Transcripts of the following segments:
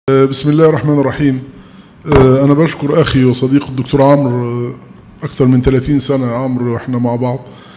بسم الله الرحمن الرحيم أنا بشكر أخي وصديقي الدكتور عمرو أكثر من 30 سنة عمرو وإحنا مع بعض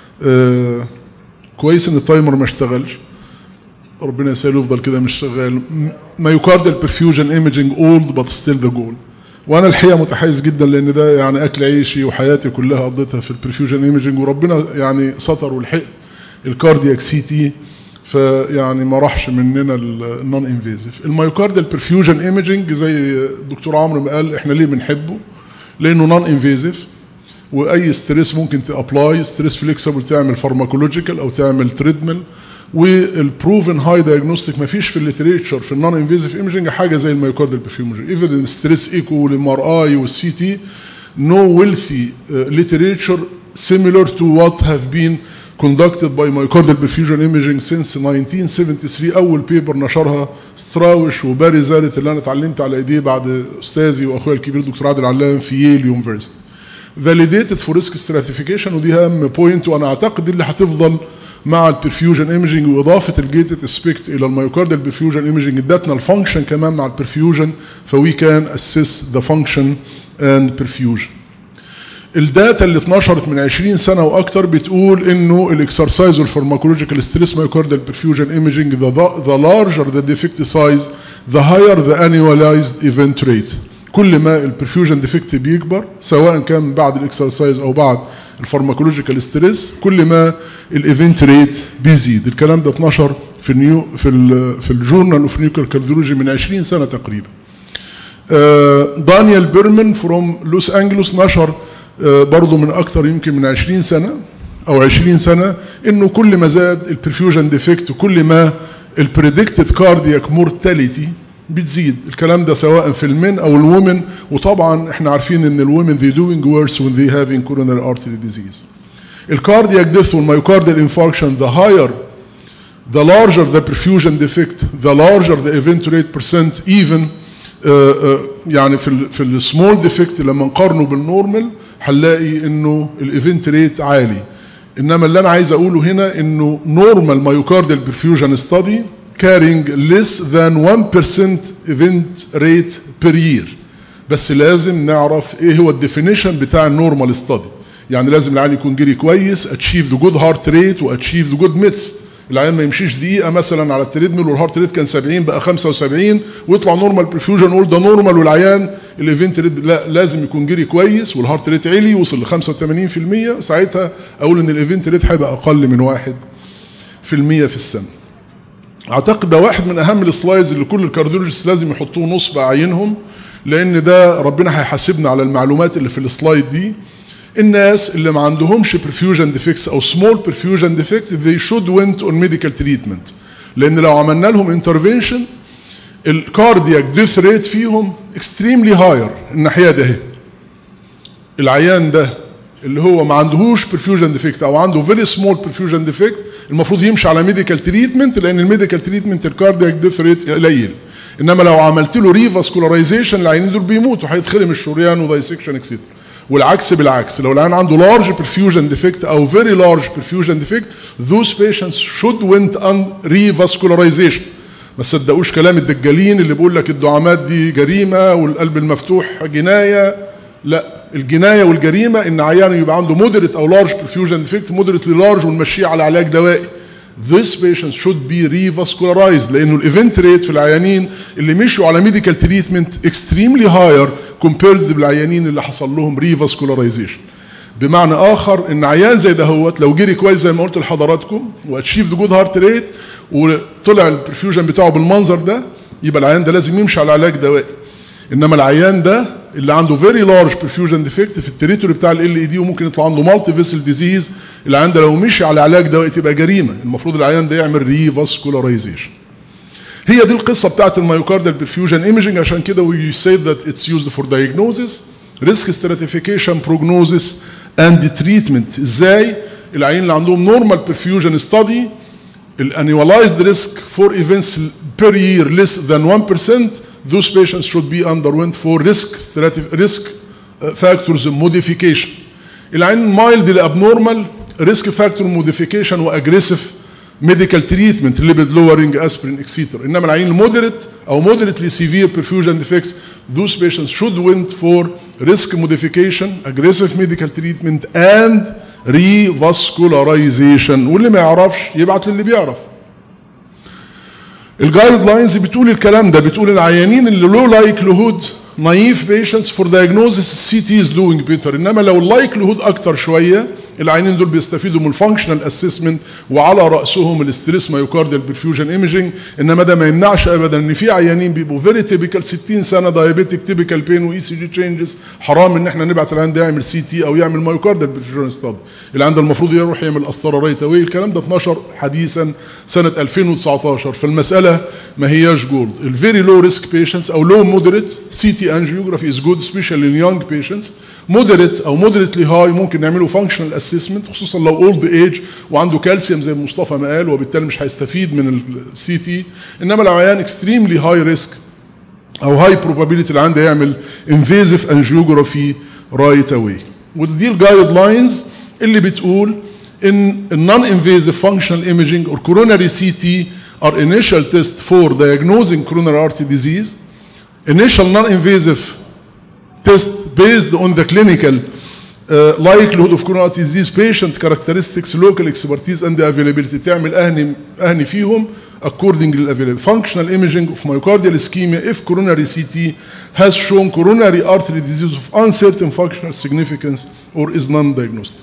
كويس إن التايمر ما اشتغلش ربنا يسهل يفضل كده مش شغال مايوكاردال برفيوجن ايمجنج اولد بات ستيل ذا جول وانا الحقيقه متحيز جدا لان ده يعني اكل عيشي وحياتي كلها قضيتها في البرفيوجن ايمجنج وربنا يعني ستر ولحق الكاردياك سي تي فيعني ما راحش مننا النون انفيزيف المايوكاردال برفيوجن ايمجنج زي الدكتور عمرو ما قال احنا ليه بنحبه لانه نون انفيزيف واي ستريس ممكن تابلاي ستريس فليكسبل تعمل فارماكولوجيكال او تعمل تريدمل والبروفن هاي دايجنوستيك ما فيش في الليتريتشر في النون انفيزيف ايمجنج حاجه زي المايوكاردال برفيوجن ايفن ستريس ايكو والام ار اي والسي تي no wealthy uh, literature similar to what have been conducted by myocardial perfusion imaging since 1973 اول بيبر نشرها ستراوش وباري زالت اللي انا اتعلمت على ايديه بعد استاذي واخويا الكبير دكتور عادل علام في ييل يونيفرستي validated for risk stratification ودي اهم بوينت وانا اعتقد دي اللي هتفضل مع البرفيوجن ايمجنج واضافه الجيتد اسبكت الى المايوكاردال برفيوجن ايمجنج ادتنا الفانكشن كمان مع البرفيوجن فوي كان اسيس ذا فانكشن اند برفيوجن الداتا اللي اتنشرت من 20 سنه واكتر بتقول انه الاكسرسايز والفارماكولوجيكال ستريس مايوكاردال برفيوجن ايمجنج ذا لارجر ذا ديفكت سايز ذا هاير ذا انيواليزد ايفنت ريت كل ما البرفيوجن ديفكت بيكبر سواء كان بعد الاكسرسايز او بعد الفارماكولوجيكال ستريس كل ما الايفنت ريت بيزيد الكلام ده اتنشر في النيو في ال في الجورنال اوف نيوكلير كارديولوجي من 20 سنه تقريبا دانيال بيرمان فروم لوس انجلوس نشر برضه من اكثر يمكن من 20 سنه او 20 سنه انه كل ما زاد البرفيوجن ديفكت كل ما البريدكتد كاردياك مورتاليتي بتزيد الكلام ده سواء في المن او الومن وطبعا احنا عارفين ان الومن they doing worse when they having coronary artery disease الكاردياك ديث والمايوكارديال انفاركشن the higher the larger the perfusion defect the larger the event rate percent even uh, uh, يعني في ال في السمول ديفكت لما نقارنه بالنورمال هنلاقي انه الايفنت ريت عالي انما اللي انا عايز اقوله هنا انه نورمال مايوكارديال برفيوجن ستادي carrying less than 1% event rate per year بس لازم نعرف ايه هو الديفينيشن بتاع النورمال ستادي يعني لازم العيان يكون جري كويس اتشيف ذا جود هارت ريت واتشيف ذا جود ميتس العيان ما يمشيش دقيقه مثلا على التريدميل والهارت ريت كان 70 بقى 75 ويطلع نورمال برفيوجن نقول ده نورمال والعيان الايفنت ريت لا لازم يكون جري كويس والهارت ريت عالي وصل ل 85% ساعتها اقول ان الايفنت ريت هيبقى اقل من 1% في السنه اعتقد ده واحد من اهم السلايدز اللي كل الكارديولوجيست لازم يحطوه نصب عينهم لان ده ربنا هيحاسبنا على المعلومات اللي في السلايد دي الناس اللي ما عندهمش برفيوجن ديفكتس او سمول برفيوجن ديفكت they should went on medical treatment لان لو عملنا لهم انترفنشن الكاردياك ديث ريت فيهم اكستريملي هاير الناحيه ده اهي العيان ده اللي هو ما عندهوش برفيوجن ديفكت او عنده فيري سمول برفيوجن ديفكت المفروض يمشي على ميديكال تريتمنت لان الميديكال تريتمنت الكاردياك ديث ريت قليل انما لو عملت له ريفاسكولاريزيشن العيانين دول بيموتوا هيتخرم الشريان ودايسكشن اكسترا والعكس بالعكس لو العيان عنده لارج برفيوجن ديفكت او فيري لارج برفيوجن ديفكت those patients should went on revascularization ما تصدقوش كلام الدجالين اللي بيقول لك الدعامات دي جريمه والقلب المفتوح جنايه لا الجنايه والجريمه ان عيان يبقى عنده مودريت او لارج برفيوجن ديفكت مودريت لارج ونمشيه على علاج دوائي This patient should be revascularized لانه الايفنت ريت في العيانين اللي مشوا على ميديكال تريتمنت extremely higher compared بالعيانين اللي حصل لهم revascularization بمعنى اخر ان عيان زي دهوت لو جري كويس زي ما قلت لحضراتكم واتشيف ذا جود هارت ريت وطلع البرفيوجن بتاعه بالمنظر ده يبقى العيان ده لازم يمشي على علاج دوائي انما العيان ده اللي عنده فيري لارج برفيوجن ديفكت في التريتوري بتاع ال اي دي وممكن يطلع عنده مالتي فيسل ديزيز العيان ده لو مشي على علاج دوائي تبقى جريمه المفروض العيان ده يعمل ريفاسكولاريزيشن هي دي القصه بتاعت المايوكاردال برفيوجن ايمجنج عشان كده وي سي ذات اتس يوزد فور دايجنوزيس ريسك ستراتيفيكيشن بروجنوزيس اند تريتمنت ازاي العيان اللي عندهم نورمال برفيوجن ستادي الانيولايزد ريسك فور ايفنتس بير يير less than 1% those patients should be underwent for risk risk factors modification العين مايلد لابنورمال ريسك فاكتور موديفيكيشن واجريسيف ميديكال تريتمنت ليبيد لورنج اسبرين اكسيتر انما العيان المودريت او مودريتلي سيفير perfusion defects those patients should went for risk modification aggressive medical treatment and revascularization واللي ما يعرفش يبعت للي بيعرف الجايد لاينز بتقول الكلام ده بتقول العيانين اللي لو لايكليهود نايف بيشنتس فور دايجنوزيس السي تي از دوينج بيتر انما لو اللايكليهود اكتر شويه العينين دول بيستفيدوا من الفانكشنال اسسمنت وعلى راسهم الاستريس مايوكارديال برفيوجن ايمجنج انما ده ما يمنعش ابدا ان في عيانين بيبقوا فيري تيبيكال 60 سنه دايابيتك تيبيكال بين واي سي جي تشينجز حرام ان احنا نبعت العيان ده يعمل سي تي او يعمل مايوكارديال برفيوجن ستادي اللي عنده المفروض يروح يعمل قسطره رايت اواي الكلام ده اتنشر حديثا سنه 2019 فالمساله ما هياش جولد الفيري لو ريسك بيشنتس او لو مودريت سي تي انجيوجرافي از جود سبيشال ان يونج بيشنتس مودريت او مودريتلي هاي ممكن نعمله فانكشنال اسسمنت خصوصا لو اولد ايج وعنده كالسيوم زي ما مصطفى ما قال وبالتالي مش هيستفيد من السي تي انما لو عيان اكستريملي هاي ريسك او هاي بروبابيلتي اللي عنده يعمل انفيزيف انجيوجرافي رايت اواي ودي الجايد لاينز اللي بتقول ان النون انفيزيف فانكشنال ايمجينج اور كوروناري سي تي are initial test for diagnosing coronary artery disease initial non-invasive test based on the clinical uh, likelihood of coronary artery disease patient characteristics local expertise and the availability تعمل اهني اهني فيهم according للavailability functional imaging of myocardial ischemia if coronary CT has shown coronary artery disease of uncertain functional significance or is non-diagnostic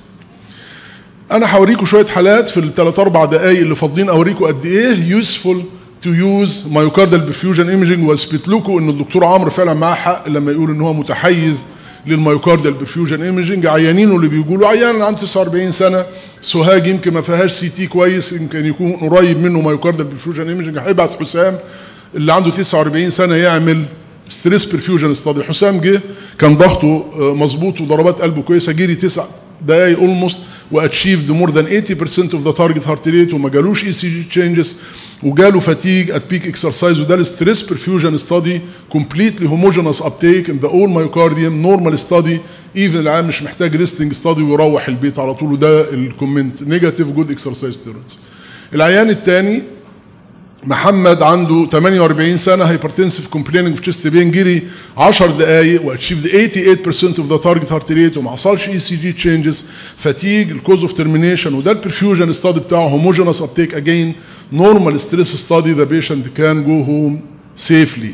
انا هوريكم شويه حالات في الثلاث اربع دقائق اللي فاضلين اوريكم قد ايه يوسفول تو يوز مايوكاردال برفيوجن ايمجنج واثبت لكم ان الدكتور عمرو فعلا معاه حق لما يقول ان هو متحيز للمايوكاردال برفيوجن ايمجنج عيانينه اللي بيقولوا عيان عنده 49 سنه سوهاج يمكن ما فيهاش سي تي كويس يمكن يكون قريب منه مايوكاردال برفيوجن ايمجنج هيبعت حسام اللي عنده 49 سنه يعمل ستريس برفيوجن ستادي حسام جه كان ضغطه مظبوط وضربات قلبه كويسه جري تسع دقايق اولموست واتشيفد مور ذان 80% اوف ذا تارجت هارت ريت وما جالوش اي سي جي تشينجز وجاله فاتيج ات بيك اكسرسايز وده الستريس برفيوجن ستادي كومبليتلي هوموجينوس ابتيك ان ذا اول مايوكارديوم نورمال ستادي ايفن العام مش محتاج ريستنج ستادي ويروح البيت على طول وده الكومنت نيجاتيف جود اكسرسايز تيرنس العيان الثاني محمد عنده 48 سنه هايبرتنسيف كومبليننج في تشيست بين جري 10 دقائق واتشيفد 88% اوف ذا تارجت هارت ريت وما حصلش اي سي جي تشينجز فاتيج الكوز اوف ترمينيشن وده البرفيوجن ستادي بتاعه هوموجينوس ابتيك اجين نورمال ستريس ستادي ذا بيشنت كان جو هوم سيفلي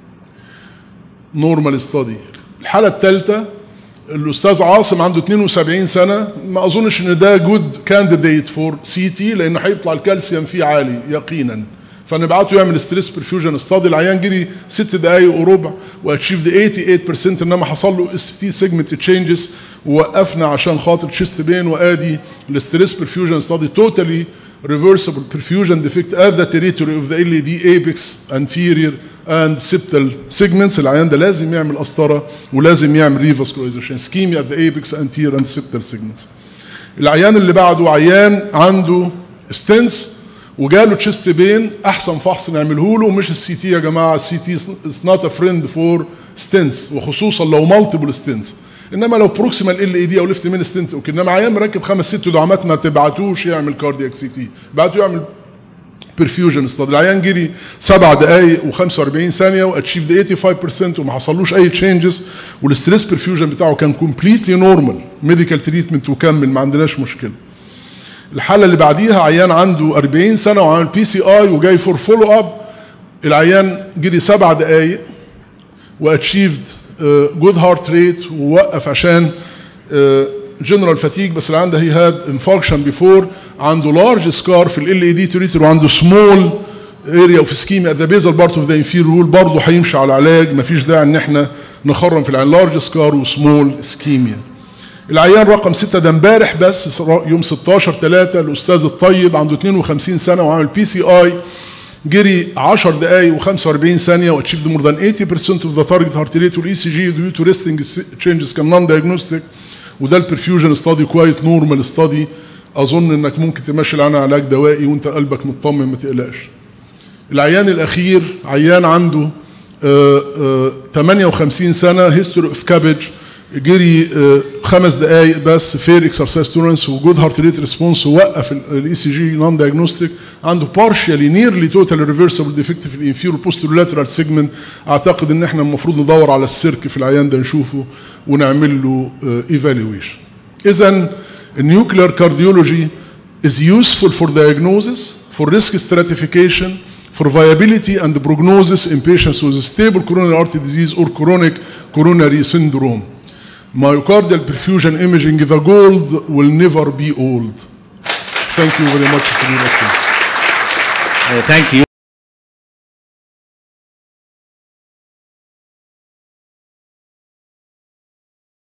نورمال ستادي الحاله الثالثه الاستاذ عاصم عنده 72 سنه ما اظنش ان ده جود كانديديت فور سي تي لانه هيطلع الكالسيوم فيه عالي يقينا فنبعته يعمل ستريس برفيوجن ستادي العيان جري ست دقائق وربع واتشيفد 88% انما حصل له اس تي سيجمنت تشينجز ووقفنا عشان خاطر تشيست بين وادي الستريس برفيوجن ستادي توتالي reversible perfusion defect at the territory of the LED apex anterior and septal segments العيان ده لازم يعمل قسطره ولازم يعمل ريفاسكولايزيشن سكيميا at the apex anterior and septal segments العيان اللي بعده عيان عنده ستنس وجاله تشيست بين احسن فحص نعمله له مش السي تي يا جماعه السي تي از نوت ا فريند فور ستنس وخصوصا لو مالتيبل ستنس انما لو بروكسيمال ال اي دي او ليفت مين ستنس اوكي انما عيان مركب خمس ست دعامات ما تبعتوش يعمل كاردياك سي تي بعتوه يعمل برفيوجن ستاد العيان جري سبع دقائق و45 ثانيه واتشيفد 85% وما حصلوش اي تشينجز والستريس برفيوجن بتاعه كان كومبليتلي نورمال ميديكال تريتمنت وكمل ما عندناش مشكله الحاله اللي بعديها عيان عنده 40 سنه وعامل بي سي اي وجاي فور فولو اب العيان جري سبع دقائق واتشيفد جود هارت ريت ووقف عشان جنرال فاتيج بس العيان ده هي هاد انفاركشن بيفور عنده لارج سكار في ال اي دي تريتور وعنده سمول اريا اوف سكيميا ذا بيزل بارت اوف ذا انفير رول برضه هيمشي على علاج مفيش داعي ان احنا نخرم في العيان لارج سكار وسمول سكيميا العيان رقم ستة ده امبارح بس يوم 16 3 الاستاذ الطيب عنده 52 سنه وعامل بي سي اي جري 10 دقائق و45 ثانيه واتشيفد مور ذان 80% اوف ذا تارجت هارت ريت والاي سي جي ديو تو ريستنج تشينجز كان نون دايجنوستيك وده البرفيوجن ستادي كويت نورمال ستادي اظن انك ممكن تمشي العيان علاج دوائي وانت قلبك مطمن ما تقلقش. العيان الاخير عيان عنده آآ آآ 58 سنه هيستوري اوف كابج جري آه، خمس دقائق بس فير اكسرسايز تولرنس وجود هارت ريت ريسبونس ووقف الاي سي جي نون دايجنوستيك عنده بارشالي نيرلي توتال ريفرسبل ديفكت في الانفيرو بوستر لاترال سيجمنت اعتقد ان احنا المفروض ندور على السيرك في العيان ده نشوفه ونعمل له ايفالويشن اذا النيوكلير كارديولوجي is useful for diagnosis for risk stratification for viability and prognosis in patients with stable coronary artery disease or chronic coronary syndrome. Myocardial perfusion imaging, the gold will never be old. Thank you very much for your attention. Uh, thank you.